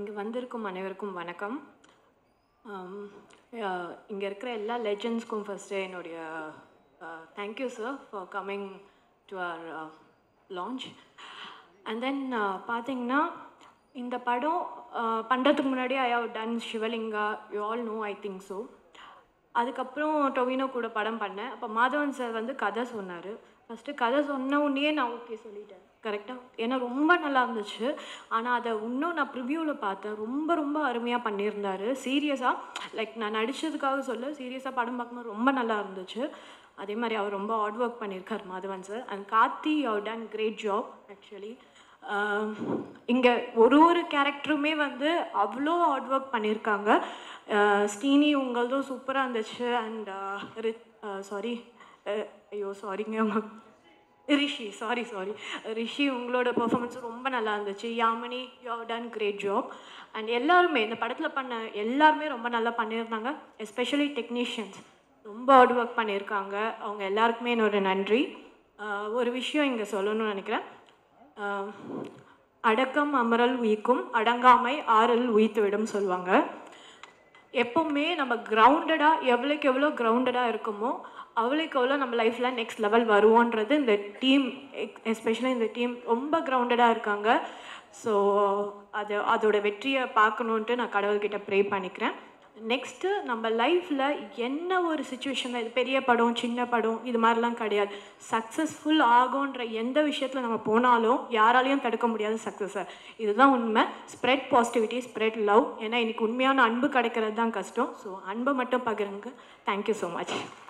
இங்கே வந்திருக்கும் அனைவருக்கும் வணக்கம் இங்கே இருக்கிற எல்லா லெஜண்ட்ஸ்க்கும் ஃபஸ்ட்டு என்னுடைய thank you sir for coming to our launch and then பார்த்தீங்கன்னா இந்த படம் பண்ணுறதுக்கு முன்னாடி I have done Sivalinga you all know I think so அதுக்கப்புறம் டொவினோ கூட படம் பண்ணேன் அப்போ மாதவன் சார் வந்து கதை சொன்னார் ஃபஸ்ட்டு கதை சொன்ன உடனே நான் ஓகே சொல்லிட்டேன் கரெக்டாக ஏன்னா ரொம்ப நல்லா இருந்துச்சு ஆனால் அதை இன்னும் நான் ப்ரிவ்யூவில் பார்த்தேன் ரொம்ப ரொம்ப அருமையாக பண்ணியிருந்தாரு சீரியஸாக லைக் நான் நடித்ததுக்காக சொல்ல சீரியஸாக படம் பார்க்கும்போது ரொம்ப நல்லா இருந்துச்சு அதே மாதிரி அவர் ரொம்ப ஹார்ட் ஒர்க் பண்ணியிருக்கார் மாதவன் சார் அண்ட் கார்த்தி அவர் டன் கிரேட் ஜாப் ஆக்சுவலி இங்கே ஒரு ஒரு கேரக்டருமே வந்து அவ்வளோ ஹார்ட் ஒர்க் பண்ணியிருக்காங்க ஸ்டீனி உங்களதும் சூப்பராக இருந்துச்சு அண்ட் சாரி ஐயோ சாரிங்க உங்க ரிஷி சாரி சாரி ரிஷி உங்களோட பெர்ஃபார்மன்ஸ் ரொம்ப நல்லா இருந்துச்சு Yamini you have done great job and எல்லாருமே இந்த படத்தில் பண்ண எல்லாருமே ரொம்ப நல்லா பண்ணியிருந்தாங்க எஸ்பெஷலி டெக்னீஷியன்ஸ் ரொம்ப ஹார்ட் ஒர்க் பண்ணியிருக்காங்க அவங்க எல்லாருக்குமே என்னோட நன்றி ஒரு விஷயம் இங்கே சொல்லணும்னு நினைக்கிறேன் அடக்கம் அமரல் உயிக்கும் அடங்காமை ஆறல் உயித்து விடும் சொல்லுவாங்க எப்போவுமே நம்ம கிரவுண்டடாக எவ்வளோக்கு எவ்வளோ கிரவுண்டடாக இருக்குமோ அவ்வளோக்கு எவ்வளோ நம்ம லைஃப்பில் நெக்ஸ்ட் லெவல் வருவோன்றது இந்த டீம் எஸ்பெஷலி இந்த டீம் ரொம்ப கிரவுண்டடாக இருக்காங்க ஸோ அது அதோட வெற்றியை பார்க்கணுன்ட்டு நான் கடவுள்கிட்ட ப்ரே பண்ணிக்கிறேன் நெக்ஸ்ட்டு நம்ம லைஃப்பில் என்ன ஒரு சுச்சுவேஷனில் இது பெரிய படம் சின்ன படம் இது மாதிரிலாம் கிடையாது சக்ஸஸ்ஃபுல் ஆகுன்ற எந்த விஷயத்தில் நம்ம போனாலும் யாராலையும் தடுக்க முடியாத சக்ஸஸை இதுதான் உண்மை ஸ்ப்ரெட் பாசிட்டிவிட்டி ஸ்ப்ரெட் லவ் ஏன்னா இன்னைக்கு உண்மையான அன்பு கிடைக்கிறது தான் கஷ்டம் ஸோ அன்பை மட்டும் பகிருங்க தேங்க்யூ ஸோ மச்